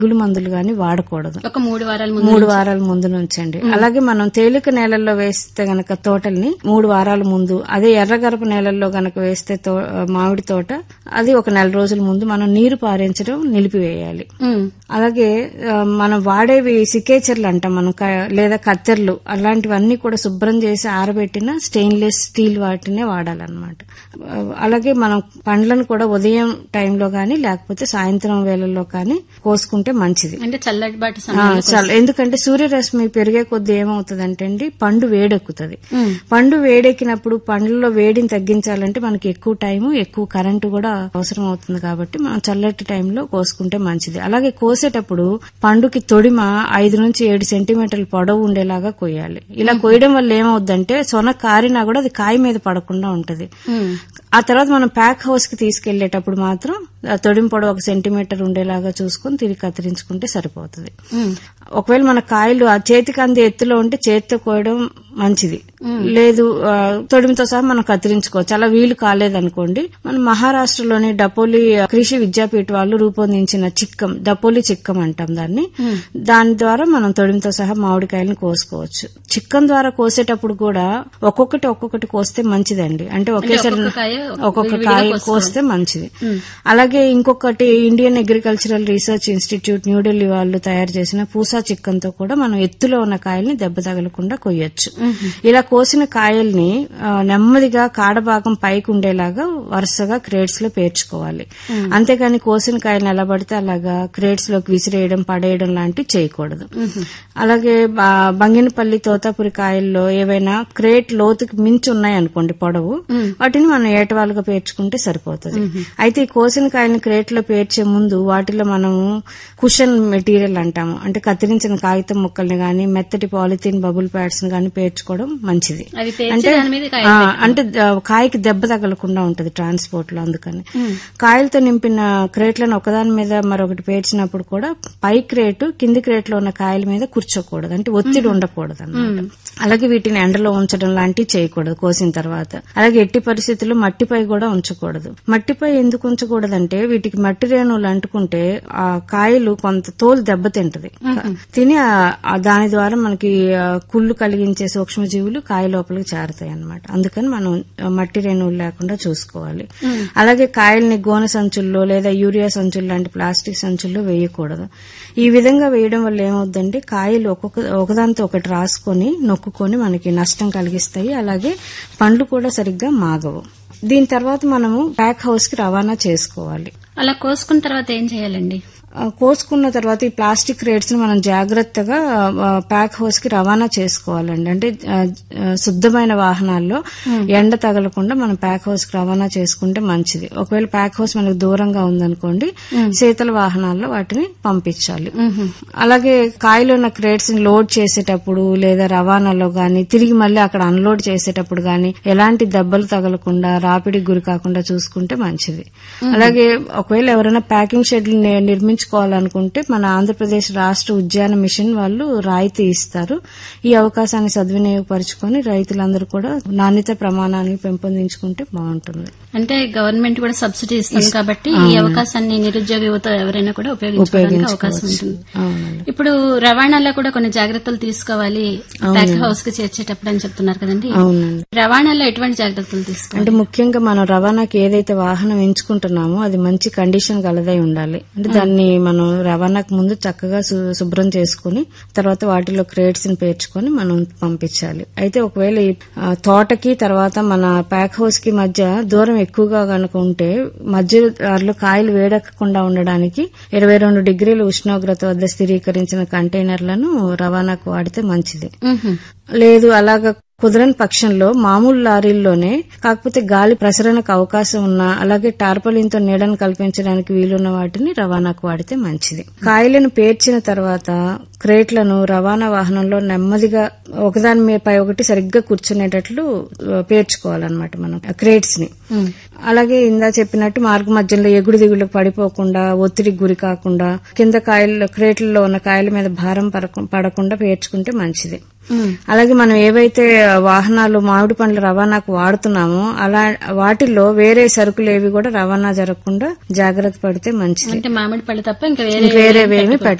గులు మందులు గాని వాడకూడదు ఒక మూడు వారాల ముందు మూడు వారాల ముందు నుంచండి అలాగే మనం తేలిక నేలల్లో వేస్తే గనక తోటల్ని మూడు వారాల ముందు అదే ఎర్రగరప నేలల్లో గనక వేస్తే తో- మామిడి తోట అది ఒక నెల రోజుల ముందు మనం నీరు పారించడం నిలిపివేయాలి ఉమ్, అలాగే ఆ, మనం వాడేవి సికేచర్లు అంటాం మనం క- లేదా కత్తెరలు అలాంటివన్నీ కూడా శుభ్రం చేసి ఆరబెట్టిన స్టెయిన్లెస్ స్టీల్ వాటినే వాడాలన్నమాట ఆ, అలాగే మనం పండ్లను కూడా ఉదయం టైంలో గాని లేకపోతే సాయంత్రం వేళల్లో కానీ కోసుకుంటే మంచిది అంటే చల్లటి బాటి ఆ, సమయంలో చాలా ఎందుకంటే సూర్యరశ్మి పెరిగే కొద్ది ఏమవుతుందంటే అండి పండు వేడెక్కుతుంది ఉమ్, పండు వేడెక్కినప్పుడు పండ్లలో వేడిని తగ్గించాలంటే మనకి ఎక్కువ టైం ఎక్కువ కరెంటు కూడా అవసరం అవుతుంది కాబట్టి మనం చల్లటి టైంలో కోసుకుంటే మంచిది అలాగే కోసేటప్పుడు పండుకి తొడిమ ఐదు నుంచి ఏడు సెంటీమీటర్ల పొడవు ఉండేలాగా కొయ్యాలి ఇలా కొయ్యడం వల్ల ఏమవుద్దంటే సొన కారినా కూడా అది కాయ మీద పడకుండా ఉంటది ఉమ్, ఆ తర్వాత మనం ప్యాక్ హౌస్ కి తీసుకెళ్లేటప్పుడు మాత్రం ఆ తొడిమ పొడవు ఒక సెంటీమీటర్ ఉండేలాగా చూసుకుని తిరిగి కత్తిరించుకుంటే సరిపోతుంది ఉమ్, ఒకవేళ మన కాయలు ఆ చేతికి అందే ఎత్తులో ఉంటే చేతితో కోయడం మంచిది లేదు ఆ, తొడిమితో సహా మనం కత్తిరించుకోవచ్చు అలా వీలు కాలేదనుకోండి మన మహారాష్ట్రలోని డపోలి కృషి విద్యాపీఠ వాళ్ళు రూపొందించిన చిక్కం డపోలి చిక్కం అంటాం దాన్ని దాని ద్వారా మనం తొడిమితో సహా మామిడికాయలను కోసుకోవచ్చు చిక్కం ద్వారా కోసేటప్పుడు కూడా ఒక్కొక్కటి ఒక్కొక్కటి కోస్తే మంచిదండి అంటే ఒకేసారి ఒక్కొక్క కాయ ఒక్కొక్క విడివిడిగా కాయ కోసుకోవాలి. కోస్తే మంచిది అలాగే ఇంకొకటి Indian agricultural research institute New Delhi వాళ్ళు తయారు చేసిన పూసా చిక్కన్తో కూడా మనం ఎత్తులో ఉన్న కాయల్ని దెబ్బ తగలకుండా కొయ్యొచ్చు ఇలా కోసిన కాయల్ని ఆ, నెమ్మదిగా కాడభాగం పైకి ఉండేలాగా వరుసగా క్రేట్స్ లో పేర్చుకోవాలి అంతేగాని కోసిన కాయలను ఎలా పడితే అలాగా క్రేట్స్ లోకి విసిరేయడం పడేయడం లాంటివి చేయకూడదు అలాగే బా- బంగినపల్లి తోతాపురి కాయల్లో ఏవైనా క్రేట్ లోతుకి మించి ఉన్నాయనుకోండి పొడవు వాటిని మనం ఏటవాలుగా పేర్చుకుంటే సరిపోతుంది అయితే ఈ కోసిన కాయలను క్రేట్ లో పేర్చే ముందు వాటిలో మనము కుషన్ మెటీరియల్ అంటాము అంటే కత్తిరించిన కాగితం ముక్కల్ని గాని మెత్తటి పాలిథిన్ బబుల్ ప్యాడ్స్ గాని పేర్చుకోవడం మంచిది అవి పేర్చి అంటే దాని మీద కాయ ఆ, అంటే ద- కాయకి దెబ్బ తగలకుండా ఉంటది ట్రాన్స్పోర్ట్ లో అందుకని కాయలతో నింపిన క్రేట్లను ఒకదాని మీద మరొకటి పేర్చినప్పుడు కూడా పై క్రేటు కింది క్రేట్ లో ఉన్న కాయల మీద కూర్చోకూడదు అంటే ఒత్తిడి ఉండకూడదు అన్నమాట అలాగే వీటిని ఎండలో ఉంచడం లాంటివి చేయకూడదు కోసిన తర్వాత అలాగే ఎట్టి పరిస్థితుల్లో మట్టిపై కూడా ఉంచకూడదు మట్టిపై ఎందుకు ఉంచకూడదంటే వీటికి మట్టి రేణువులు అంటుకుంటే ఆ కాయలు కొంత తోలు దెబ్బతింటది తిని ఆ- ఆ దాని ద్వారా మనకి ఆ, కుళ్ళు కలిగించే సూక్ష్మజీవులు కాయ లోపలికి చేరతాయి అన్నమాట అందుకని మనం ఆ, మట్టి రేణువులు లేకుండా చూసుకోవాలి అలాగే కాయల్ని గోనె సంచుల్లో లేదా యూరియా సంచులు లాంటి ప్లాస్టిక్ సంచుల్లో వేయకూడదు ఈ విధంగా వేయడం వల్ల ఏమవుద్దంటే కాయలు ఒక్కొక్క ఒకదానితో ఒకటి రాసుకొని నొక్కుకొని మనకి నష్టం కలిగిస్తాయి అలాగే పండ్లు కూడా సరిగ్గా మాగవు దీని తర్వాత మనము ప్యాక్ హౌస్ కి రవాణా చేసుకోవాలి అలా కోసుకున్న తర్వాత ఏం చేయాలండి ఆ, కోసుకున్న తర్వాత ఈ ప్లాస్టిక్ రేట్స్ ని మనం జాగ్రత్తగా ఆ, ప్యాక్ హౌస్ కి రవాణా చేసుకోవాలండి అంటే ఆ, ఆ, శుద్ధమైన వాహనాల్లో ఎండ తగలకుండా మనం ప్యాక్ హౌస్ కి రవాణా చేసుకుంటే మంచిది ఒకవేళ ప్యాక్ హౌస్ మనకు దూరంగా ఉందనుకోండి శీతల వాహనాల్లో వాటిని పంపించాలి అలాగే కాయలు ఉన్న క్రేట్స్ ని లోడ్ చేసేటప్పుడు లేదా రవాణాలో గాని తిరిగి మళ్ళీ అక్కడ అన్లోడ్ చేసేటప్పుడు గాని ఎలాంటి దెబ్బలు తగలకుండా రాపిడికి గురి కాకుండా చూసుకుంటే మంచిది అలాగే ఒకవేళ ఎవరైనా ప్యాకింగ్ షెడ్లు ని- నిర్మించుకోవాలనుకుంటే మన ఆంధ్రప్రదేశ్ రాష్ట్ర ఉద్యాన మిషన్ వాళ్ళు రాయితీ ఇస్తారు ఈ అవకాశాన్ని సద్వినియోగపరుచుకొని రైతులందరూ కూడా నాణ్యత ప్రమాణాలను పెంపొందించుకుంటే బాగుంటుంది అంటే గవర్నమెంట్ కూడా సబ్సిడీ ఇస్తుంది కాబట్టి ఈ అవకాశాన్ని నిరుద్యోగ యువత ఎవరైనా కూడా ఉపయోగించుకోవడానికి అవకాశం ఉంటుంది అవునండి ఇప్పుడు రవాణాలో కూడా కొన్ని జాగ్రత్తలు తీసుకోవాలి ప్యాక్ హౌస్ కి చేర్చేటప్పుడు అని చెప్తున్నారు కదండి అవునండి రవాణాలో ఎటువంటి జాగ్రత్తలు తీసుకోవాలి అంటే ముఖ్యంగా మనం రవాణాకి ఏదైతే వాహనం ఎంచుకుంటున్నామో అది మంచి కండిషన్ గలదై ఉండాలి అంటే దాన్ని మనం రవాణాకు ముందు చక్కగా సు- శుభ్రం చేసుకుని తర్వాత వాటిలో క్రేట్స్ ని పేర్చుకొని మనం పంపించాలి అయితే ఒకవేళ ఈ ఆ, తోటకి తర్వాత మన ప్యాక్ హౌస్ కి మధ్య దూరం ఎక్కువగా గనుక ఉంటే మధ్య దారిలో కాయలు వేడెక్కకుండా ఉండడానికి ఇరవై రెండు డిగ్రీల ఉష్ణోగ్రత వద్ద స్థిరీకరించిన కంటైనర్లను రవాణాకు వాడితే మంచిది మ్హూ. లేదు అలాగా కుదరని పక్షంలో మామూలు లారీల్లోనే కాకపోతే గాలి ప్రసరణకు అవకాశం ఉన్న అలాగే టార్పలిన్తో నీడను కల్పించడానికి వీలున్న వాటిని రవాణాకు వాడితే మంచిది కాయలను పేర్చిన తర్వాత క్రేట్లను రవాణా వాహనంలో నెమ్మదిగా ఒకదాని మీద పై ఒకటి సరిగ్గా కూర్చునేటట్లు ఆ, పేర్చుకోవాలన్నమాట మనం క్రేట్స్ ని అలాగే ఇందా చెప్పినట్టు మార్గ మధ్యలో ఎగుడు దిగులకు పడిపోకుండా ఒత్తిడికి గురి కాకుండా కింద కాయలు క్రేట్లలో ఉన్న కాయల మీద భారం పడకు- పడకుండా పేర్చుకుంటే మంచిది అలాగే మనం ఏవైతే వాహనాలు మామిడి పండ్ల రవాణాకు వాడుతున్నామో అలా వాటిల్లో వేరే సరుకులు ఏవి కూడా రవాణా జరగకుండా జాగ్రత్త పడితే మంచిది అంటే మామిడి పళ్ళు తప్ప ఇంకా ఇంక వేరే వేరేవేమి